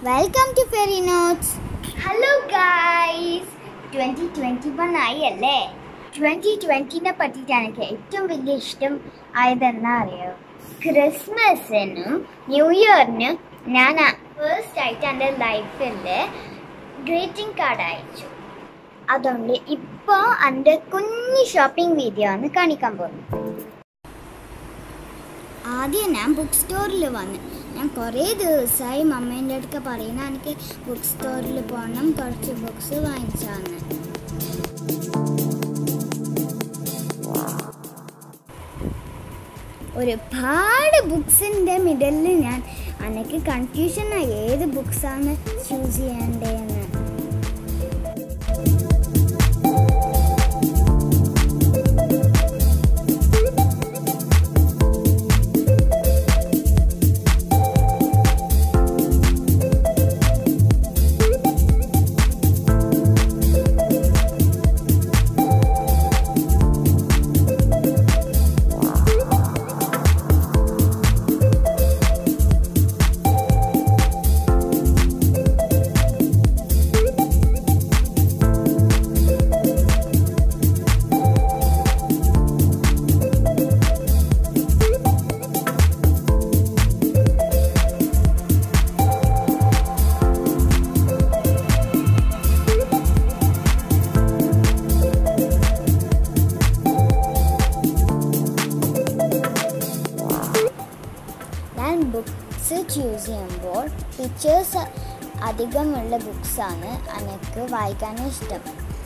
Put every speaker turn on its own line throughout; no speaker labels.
welcome to ferry notes hello guys twenty twenty one ആയി അല്ലേ twenty ട്വൻറ്റിനെ പറ്റിയിട്ടാണ് എനിക്ക് ഏറ്റവും വലിയ ഇഷ്ടം ആയതെന്നാ അറിയോ ക്രിസ്മസിനും ന്യൂ ഇയറിനും ഞാൻ ഫേസ്റ്റ് ആയിട്ട് എൻ്റെ ലൈഫിൽ ഗ്രീറ്റിംഗ് കാർഡ് അയച്ചു അതുകൊണ്ട് ഇപ്പോൾ എൻ്റെ കുഞ്ഞു ഷോപ്പിംഗ് വീഡിയോ ആണ് കാണിക്കാൻ പോകുന്നത് ആദ്യം ഞാൻ ബുക്ക് സ്റ്റോറിൽ വന്നു ഞാൻ കുറേ ദിവസമായി മമ്മേൻ്റെ അടുക്ക പറയുന്ന എനിക്ക് ബുക്ക് സ്റ്റോറിൽ പോകണം കുറച്ച് ബുക്സ് വാങ്ങിച്ചാന്ന് ഒരുപാട് ബുക്സിൻ്റെ മിഡലിൽ ഞാൻ എനിക്ക് കൺഫ്യൂഷനായി ഏത് ബുക്സാണ് ചൂസ് ചെയ്യേണ്ടതെന്ന് ഞാൻ ബുക്സ് ചൂസ് ചെയ്യുമ്പോൾ പിക്ചേഴ്സ് അധികമുള്ള ബുക്സാണ് എനിക്ക് വായിക്കാൻ ഇഷ്ടം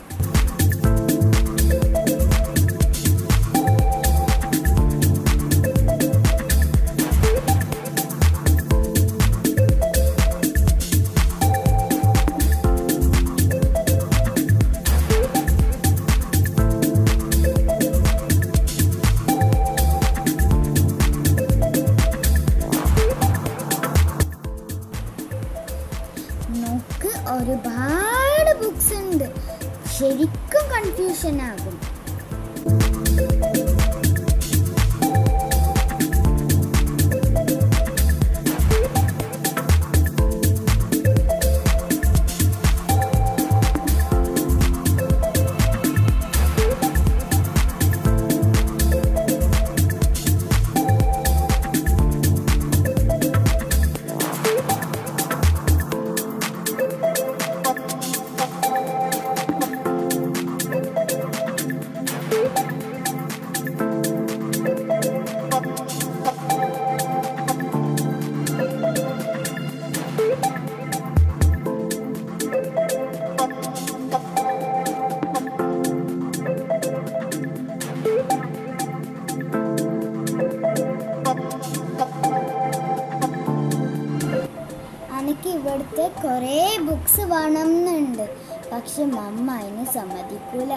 നോക്ക് ഒരുപാട് ബുക്സ് ഉണ്ട് ശരിക്കും കൺഫ്യൂഷൻ ആകും എനിക്ക് ഇവിടുത്തെ കുറേ ബുക്സ് വേണമെന്നുണ്ട് പക്ഷെ മമ്മ അതിന് സമ്മതിക്കൂല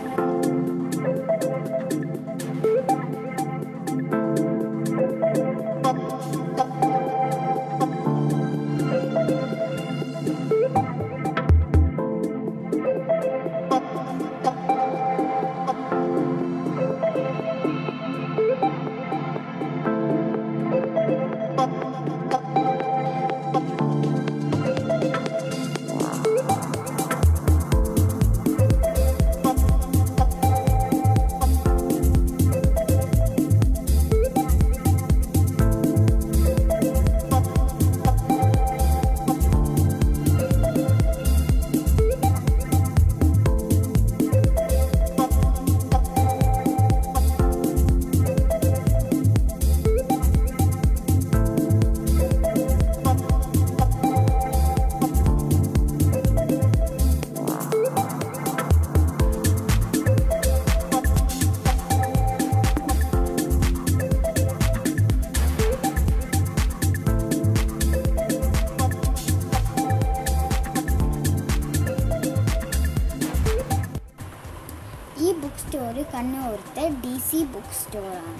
ഈ ബുക്ക് സ്റ്റോർ കണ്ണൂർത്തെ ഡി സി ബുക്ക് സ്റ്റോറാണ്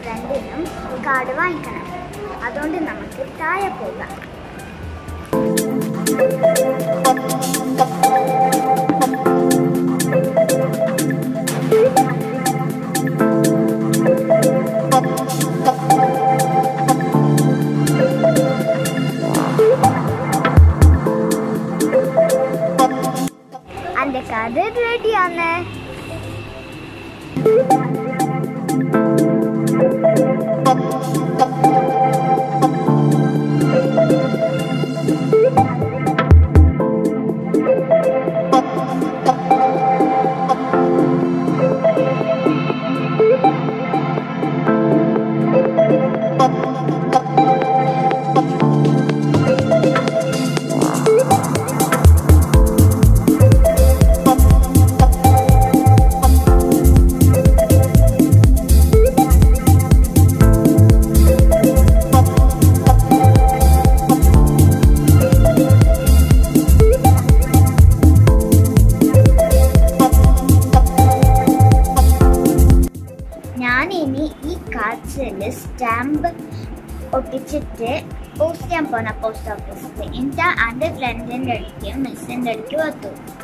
ഫ്രണ്ടിനും കാർഡ് വാങ്ങിക്കണം അതുകൊണ്ട് നമുക്ക് താഴെ പോകാം എൻ്റെ കാർഡ് റെഡിയാണ് ഞാൻ ഇനി ഈ കാർഡ്സിൽ സ്റ്റാമ്പ് ഒട്ടിച്ചിട്ട് പോസ്റ്റ് ചെയ്യാൻ പോണ പോസ്റ്റ് ഓഫീസിൽ എൻ്റെ എൻ്റെ ഫ്രണ്ടിൻ്റെ അടുക്ക് മിസ്സിൻ്റെ അടുക്ക് വന്നു